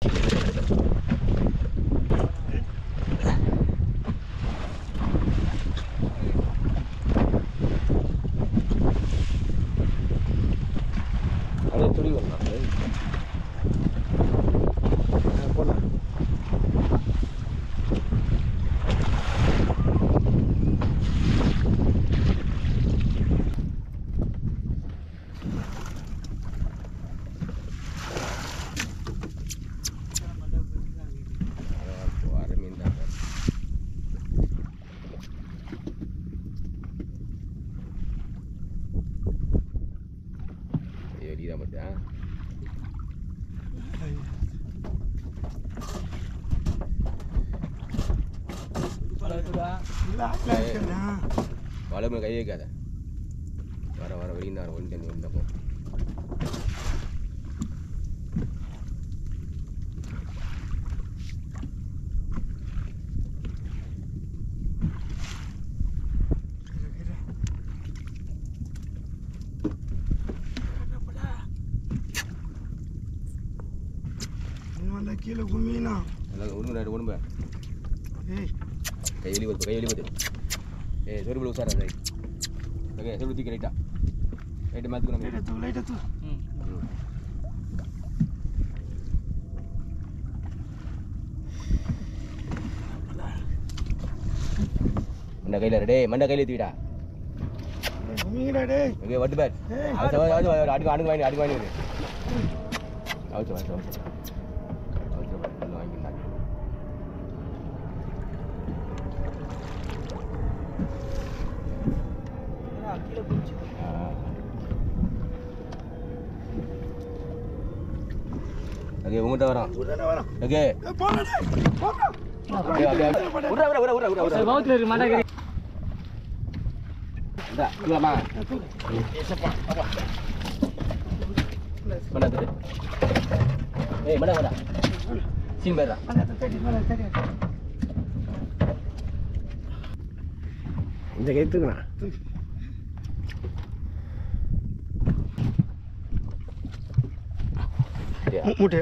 அப்படியே துணி வரலாம் போடலாம் அரை மீன் தான் வெளியே பார்த்தா வளமை கை வைக்காத வர வர வெளியே ஒன்று ஒன்று போ இன்னும் கீழே குமினா நல்லா ஒன்று ரெண்டு ஒன்று ஏய் கை வெளியே வருது கை வெளியே வருது ஏ சொருபில் உசாரா ரைட் ஓகே சொருபு தூக்கி ரைட்டா ரைட்டு மாற்றுக்கணும் லைட்டா தூ லைட்டா தூ மண்ட கையில் ரெடே மண்ட கையில் ஏற்றிவிடா குமிங்கடா டேய் ஓகே வட்டு பேட் ஏய் அவசர அவசர அடுக்கு அடுக்கு வாங்கி அடுக்கு வாங்கி அவசர அவசர அவசர அவசர நல்ல வாங்கியிருந்தாங்க ஓகே உங்கள்கிட்ட வரோம் உடனே வரோம் ஓகே ஏய் போடா டேய் போடா அப்படியே அப்படியே அப்படியே. விட்றா விட்றா விட்றா விட்றா விட்றா பௌத்தில் இருக்கு மாட்டாங்க இந்தா இல்லாமா மண்டா தட்டு ஏய் மண்டா மண்டா சீன் பேர்டா இந்த கைத்துக்குண்ணா மூட்டை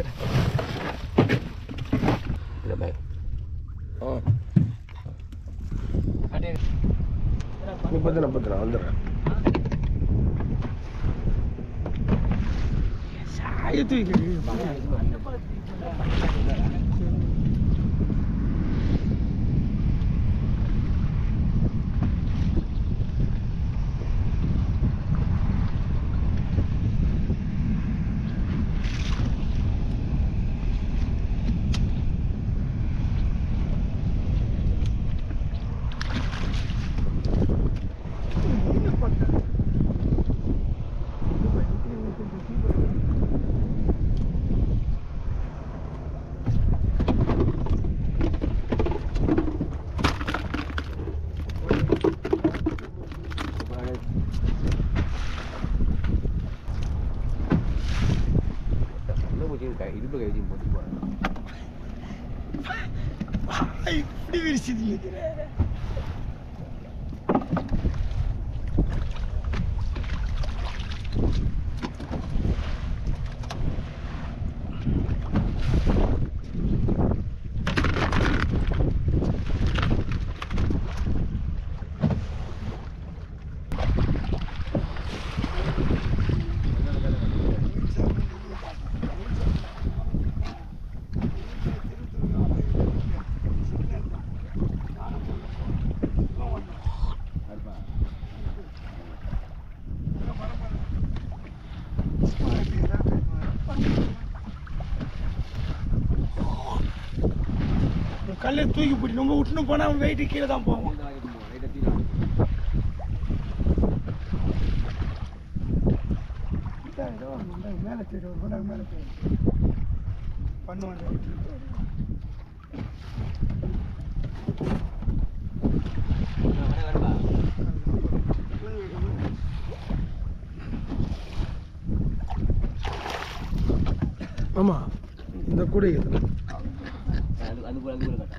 இந்த பேக் ஆ முப்பத்தி நாற்பத்தி நான் வந்துடுறேன் சாய தூக்கி என்ன பூச்சி இடுப்பு கை வச்சு போட்டு போகிறேன் இப்படி விரிச்சுது கல்லை தூக்கி போட்டு நம்ம விட்டுன்னு போனா அவன் வெயிட்டு கீழே தான் போவான் மேலே தெரியும் மேலே தெரியும் பண்ணுவாங்க ஆமா இந்த கூடை இது அது அது கூட அது கூட கட்டா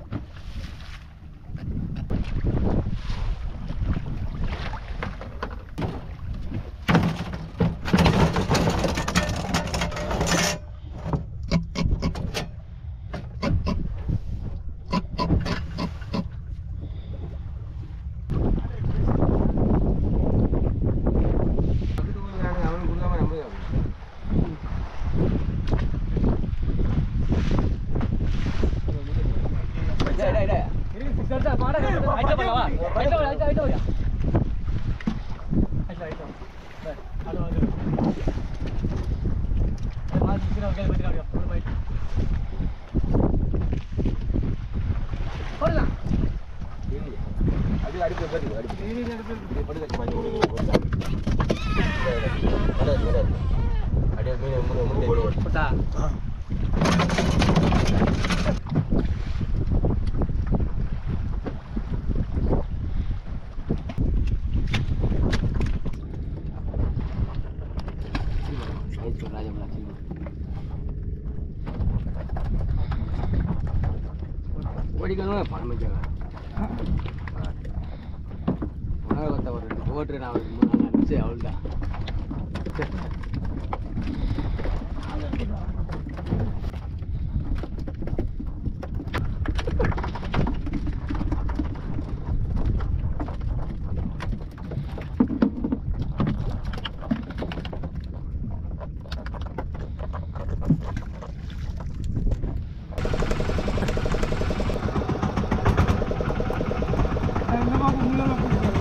டேய், டேய். இருக்கு சிக்ஸ் அடிச்சா பாடா ஐட்டா பண்ணவா ஐட்டா ஐட்டா ஐட்டா ஐட்டா ஐட்டா ஐட்டா பஸ் அது வந்து மாத்தி சின்ன கேள் பத்தி காடியா ஒரு பைட் போடலாம் இரு. அது அடிப்பு பாரு, அடிப்பு. இது படுக்க வச்சு பாரு, ஒரு- ஒரு- ஒரு- வராது, வராது. அப்படியே மீன் முன்னு- முன்னு தெரியும். போட்டா ஆயிடுச்சு, ராஜமலா, சின்ன. ஓடிக்கணும் பணம் வச்சாங்க உணவு கொத்த ஒரு ரெண்டு போட்டு நான் ஒரு மூணு நாலு அடிச்சு அவ்வளோதான் இந்த பக்கம் முள்ளெல்லாம் பிடிக்கிறாங்க.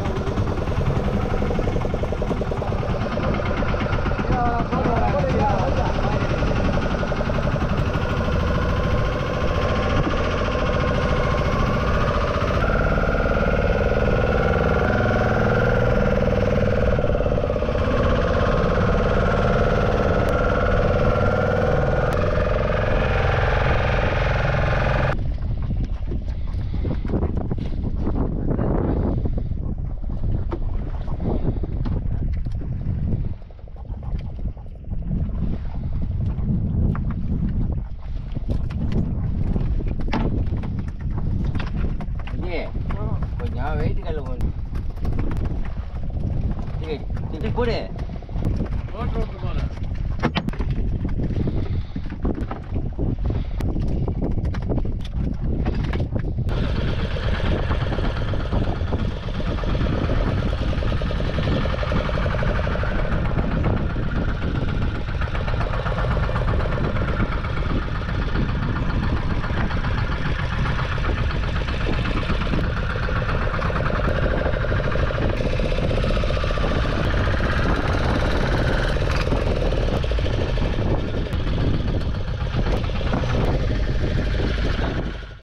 விஜய், கொஞ்சம் வெயிட் கல்ல போடு டிக்கெட் டிக்கெட் போடு ரோட் ரோட்